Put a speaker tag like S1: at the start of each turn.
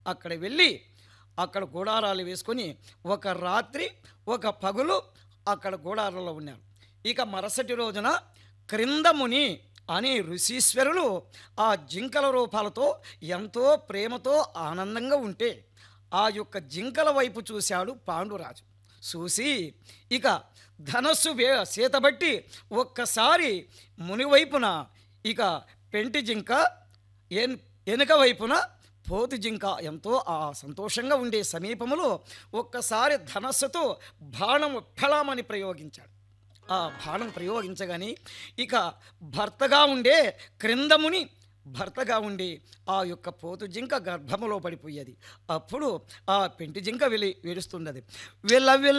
S1: అక్కడ వెళ్ళి అక్కడ గూడారాలు వేసుకొని ఒక రాత్రి ఒక పగులు అక్కడ గూడారాల్లో ఉన్నారు ఇక మరుసటి రోజున క్రిందముని అనే ఋషీశ్వరులు ఆ జింకల రూపాలతో ఎంతో ప్రేమతో ఆనందంగా ఉంటే ఆ యొక్క జింకల వైపు చూశాడు పాండురాజు చూసి ఇక ధనస్సు వే సీతబట్టి ఒక్కసారి ముని వైపున ఇక పెంటి జింక ఎన్ వెనుక వైపున పోతు జింక ఎంతో ఆ సంతోషంగా ఉండే సమీపములో ఒక్కసారి ధనస్సుతో బాణము ఫలామని ప్రయోగించాడు ఆ బాణం ప్రయోగించగానే ఇక భర్తగా ఉండే క్రిందముని భర్తగా ఉండి ఆ యొక్క పోతు జింక గర్భములో పడిపోయేది అప్పుడు ఆ పెంటి జింక వెలి వెలుస్తున్నది విల్ల విల్ల